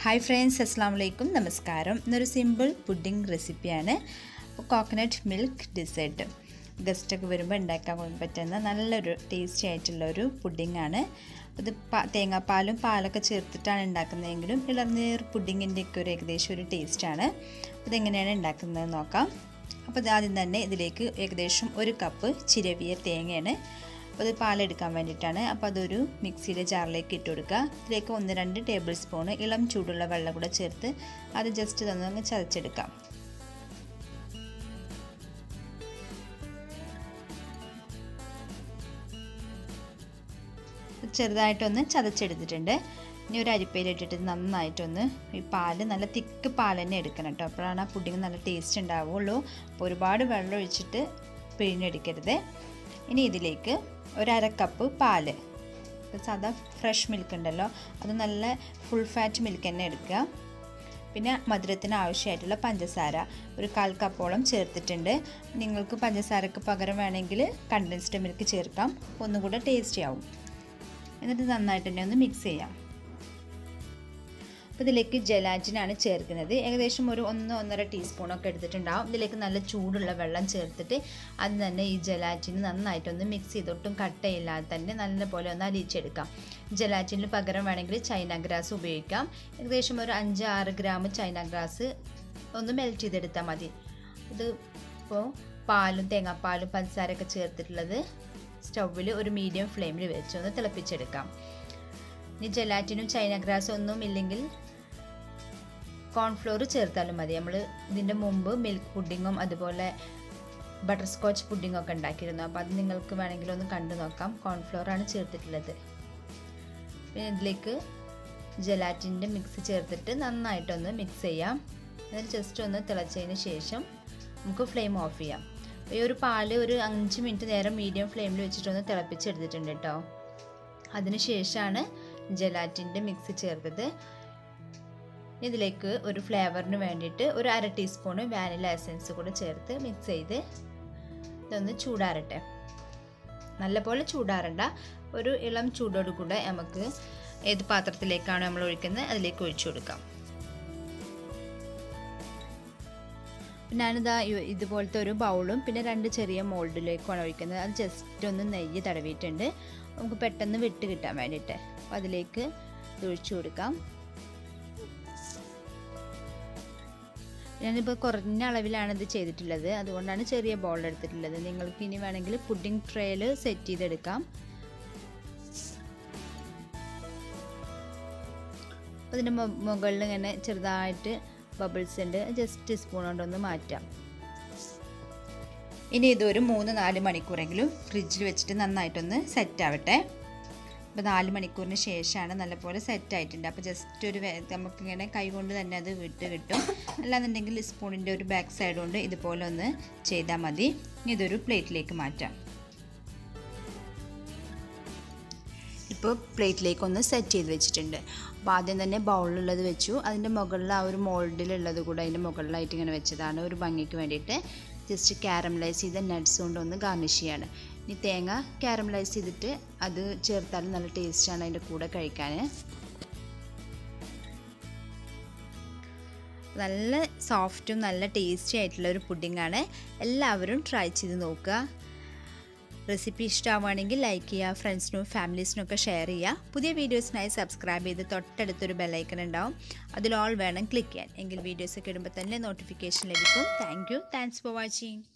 hi friends അസ്സാം വലൈക്കും നമസ്കാരം ഇന്നൊരു സിമ്പിൾ പുഡിംഗ് റെസിപ്പിയാണ് കോക്കനട്ട് മിൽക്ക് ഡിസേർട്ട് ഗസ്റ്റൊക്കെ വരുമ്പോൾ ഉണ്ടാക്കാൻ പറ്റുന്ന നല്ലൊരു ടേസ്റ്റി ആയിട്ടുള്ള ഒരു പുഡിംഗ് ഇത് തേങ്ങാപ്പാലും പാലൊക്കെ ചേർത്തിട്ടാണ് ഉണ്ടാക്കുന്നതെങ്കിലും ഇളനീർ പുഡിങ്ങിൻ്റെയൊക്കെ ഒരു ഏകദേശം ഒരു ടേസ്റ്റാണ് ഇതെങ്ങനെയാണ് ഉണ്ടാക്കുന്നത് നോക്കാം അപ്പോൾ ഇത് ആദ്യം തന്നെ ഇതിലേക്ക് ഏകദേശം ഒരു കപ്പ് ചിരവിയ തേങ്ങയാണ് അപ്പോൾ അത് പാലെടുക്കാൻ വേണ്ടിയിട്ടാണ് അപ്പോൾ അതൊരു മിക്സിയുടെ ജാറിലേക്ക് ഇട്ട് കൊടുക്കുക ഇതിലേക്ക് ഒന്ന് രണ്ട് ടേബിൾ സ്പൂൺ ഇളം ചൂടുള്ള വെള്ളം കൂടെ ചേർത്ത് അത് ജസ്റ്റ് തന്നങ്ങ് ചതച്ചെടുക്കാം ചെറുതായിട്ടൊന്ന് ചതച്ചെടുത്തിട്ടുണ്ട് ഇനി ഒരു അരിപ്പയിലിട്ടിട്ട് നന്നായിട്ടൊന്ന് ഈ പാല് നല്ല തിക്ക് പാൽ തന്നെ എടുക്കണം കേട്ടോ അപ്പോഴാണ് ആ പുഡിങ് നല്ല ടേസ്റ്റ് ഉണ്ടാവുള്ളൂ അപ്പോൾ ഒരുപാട് വെള്ളം ഒഴിച്ചിട്ട് പിഴിഞ്ഞെടുക്കരുത് ഇനി ഇതിലേക്ക് ഒരു അര കപ്പ് പാല് സാധാ ഫ്രഷ് മിൽക്ക് ഉണ്ടല്ലോ അത് നല്ല ഫുൾ ഫാറ്റ് മിൽക്ക് തന്നെ എടുക്കുക പിന്നെ മധുരത്തിന് ആവശ്യമായിട്ടുള്ള പഞ്ചസാര ഒരു കാൽ കപ്പോളം ചേർത്തിട്ടുണ്ട് നിങ്ങൾക്ക് പഞ്ചസാരക്ക് പകരം വേണമെങ്കിൽ കണ്ടൻസ്ഡ് മിൽക്ക് ചേർക്കാം ഒന്നുകൂടെ ടേസ്റ്റി ആവും എന്നിട്ട് നന്നായിട്ട് തന്നെ ഒന്ന് മിക്സ് ചെയ്യാം അപ്പോൾ ഇതിലേക്ക് ജലാറ്റിനാണ് ചേർക്കുന്നത് ഏകദേശം ഒരു ഒന്ന് ഒന്നര ടീസ്പൂണൊക്കെ എടുത്തിട്ടുണ്ടാവും ഇതിലേക്ക് നല്ല ചൂടുള്ള വെള്ളം ചേർത്തിട്ട് അത് തന്നെ ഈ ജലാറ്റിന് നന്നായിട്ടൊന്ന് മിക്സ് ചെയ്തൊട്ടും കട്ടയില്ലാതെ തന്നെ നല്ലപോലെ ഒന്ന് അരിച്ചെടുക്കാം ജലാറ്റിന് പകരം വേണമെങ്കിൽ ചൈന ഗ്രാസ് ഉപയോഗിക്കാം ഏകദേശം ഒരു അഞ്ച് ആറ് ഗ്രാം ചൈന ഗ്രാസ് ഒന്ന് മെൽറ്റ് ചെയ്തെടുത്താൽ മതി ഇത് ഇപ്പോൾ പാലും തേങ്ങാപ്പാലും പഞ്ചസാരയൊക്കെ ചേർത്തിട്ടുള്ളത് സ്റ്റൗവിൽ ഒരു മീഡിയം ഫ്ലെയിമിൽ വെച്ച് ഒന്ന് തിളപ്പിച്ചെടുക്കാം ഇനി ജലാറ്റിനും ചൈന ഗ്രാസും ഒന്നും ഇല്ലെങ്കിൽ കോൺഫ്ലോർ ചേർത്താലും മതി നമ്മൾ ഇതിൻ്റെ മുമ്പ് മിൽക്ക് പുഡിങ്ങും അതുപോലെ ബട്ടർ സ്കോച്ച് പുഡിങ്ങും ഒക്കെ ഉണ്ടാക്കിയിരുന്നു അപ്പോൾ അത് നിങ്ങൾക്ക് വേണമെങ്കിൽ ഒന്ന് കണ്ടു നോക്കാം കോൺഫ്ലോറാണ് ചേർത്തിട്ടുള്ളത് പിന്നെ ഇതിലേക്ക് ജലാറ്റിൻ്റെ മിക്സ് ചേർത്തിട്ട് നന്നായിട്ടൊന്ന് മിക്സ് ചെയ്യാം എന്നിട്ട് ജസ്റ്റ് ഒന്ന് തിളച്ചതിന് ശേഷം നമുക്ക് ഫ്ലെയിം ഓഫ് ചെയ്യാം ഈ ഒരു പാല് ഒരു അഞ്ച് മിനിറ്റ് നേരം മീഡിയം ഫ്ലെയിമിൽ വെച്ചിട്ടൊന്ന് തിളപ്പിച്ചെടുത്തിട്ടുണ്ട് കേട്ടോ അതിന് ശേഷമാണ് ജലാറ്റിൻ്റെ മിക്സ് ചേർത്തത് ഇതിലേക്ക് ഒരു ഫ്ലേവറിന് വേണ്ടിയിട്ട് ഒരു അര ടീസ്പൂണ് വാനില എസൻസ് കൂടെ ചേർത്ത് മിക്സ് ചെയ്ത് ഇതൊന്ന് ചൂടാറട്ടെ നല്ലപോലെ ചൂടാറണ്ട ഒരു ഇളം ചൂടോട് കൂടെ നമുക്ക് ഏത് പാത്രത്തിലേക്കാണ് നമ്മൾ ഒഴിക്കുന്നത് അതിലേക്ക് ഒഴിച്ചു കൊടുക്കാം ഞാനിതാ ഇതുപോലത്തെ ഒരു ബൗളും പിന്നെ രണ്ട് ചെറിയ മോൾഡിലേക്കാണ് ഒഴിക്കുന്നത് അത് ജസ്റ്റ് ഒന്ന് നെയ്യ് തടവിയിട്ടുണ്ട് നമുക്ക് പെട്ടെന്ന് വിട്ട് കിട്ടാൻ വേണ്ടിയിട്ട് അപ്പോൾ അതിലേക്ക് ഒഴിച്ചു കൊടുക്കാം ഞാനിപ്പോൾ കുറഞ്ഞ അളവിലാണ് ഇത് ചെയ്തിട്ടുള്ളത് അതുകൊണ്ടാണ് ചെറിയ ബോൾ എടുത്തിട്ടുള്ളത് നിങ്ങൾക്ക് ഇനി വേണമെങ്കിൽ പുഡിംഗ് ട്രേയിൽ സെറ്റ് ചെയ്തെടുക്കാം അപ്പോൾ ഇതിൻ്റെ മുകളിൽ ഇങ്ങനെ ചെറുതായിട്ട് ബബിൾസ് ഉണ്ട് ജസ്റ്റ് സ്പൂൺ കൊണ്ടൊന്ന് മാറ്റാം ഇനി ഇതൊരു മൂന്ന് നാല് മണിക്കൂറെങ്കിലും ഫ്രിഡ്ജിൽ വെച്ചിട്ട് നന്നായിട്ടൊന്ന് സെറ്റ് ആവട്ടെ അപ്പോൾ നാല് മണിക്കൂറിന് ശേഷമാണ് നല്ലപോലെ സെറ്റ് ആയിട്ടുണ്ട് അപ്പോൾ ജസ്റ്റ് ഒരു നമുക്കിങ്ങനെ കൈ കൊണ്ട് തന്നെ അത് വിട്ട് കിട്ടും അല്ലാന്നുണ്ടെങ്കിൽ സ്പൂണിൻ്റെ ഒരു ബാക്ക് സൈഡ് കൊണ്ട് ഇതുപോലെ ഒന്ന് ചെയ്താൽ മതി ഇനി ഇതൊരു പ്ലേറ്റിലേക്ക് മാറ്റാം ഇപ്പോൾ പ്ലേറ്റിലേക്ക് ഒന്ന് സെറ്റ് ചെയ്ത് വെച്ചിട്ടുണ്ട് അപ്പോൾ ആദ്യം തന്നെ ബൗളിലുള്ളത് വെച്ചു അതിൻ്റെ മുകളിൽ ആ ഒരു മോൾഡിലുള്ളത് കൂടെ അതിൻ്റെ മുകളിലായിട്ട് ഇങ്ങനെ വെച്ചതാണ് ഒരു ഭംഗിക്ക് വേണ്ടിയിട്ട് ജസ്റ്റ് കാരമലൈസ് ചെയ്ത നട്ട്സ് കൊണ്ട് ഒന്ന് ഗാർണിഷ് ചെയ്യാണ് ഇനി തേങ്ങ കാരമലൈസ് ചെയ്തിട്ട് അത് ചേർത്താലും നല്ല ടേസ്റ്റാണ് അതിൻ്റെ കൂടെ കഴിക്കാൻ നല്ല സോഫ്റ്റും നല്ല ടേസ്റ്റി ആയിട്ടുള്ള ഒരു പുഡിങ്ങാണ് എല്ലാവരും ട്രൈ ചെയ്ത് നോക്കുക റെസിപ്പി ഇഷ്ടമാവുകയാണെങ്കിൽ ലൈക്ക് ചെയ്യുക ഫ്രണ്ട്സിനും ഫാമിലീസിനും ഒക്കെ ഷെയർ ചെയ്യുക പുതിയ വീഡിയോസിനായി സബ്സ്ക്രൈബ് ചെയ്ത് തൊട്ടടുത്തൊരു ബെല്ലൈക്കൺ ഉണ്ടാവും അതിൽ ഓൾ വേണം ക്ലിക്ക് ചെയ്യാൻ എങ്കിൽ വീഡിയോസൊക്കെ ഇടുമ്പോൾ തന്നെ നോട്ടിഫിക്കേഷൻ ലഭിക്കും thank you thanks for watching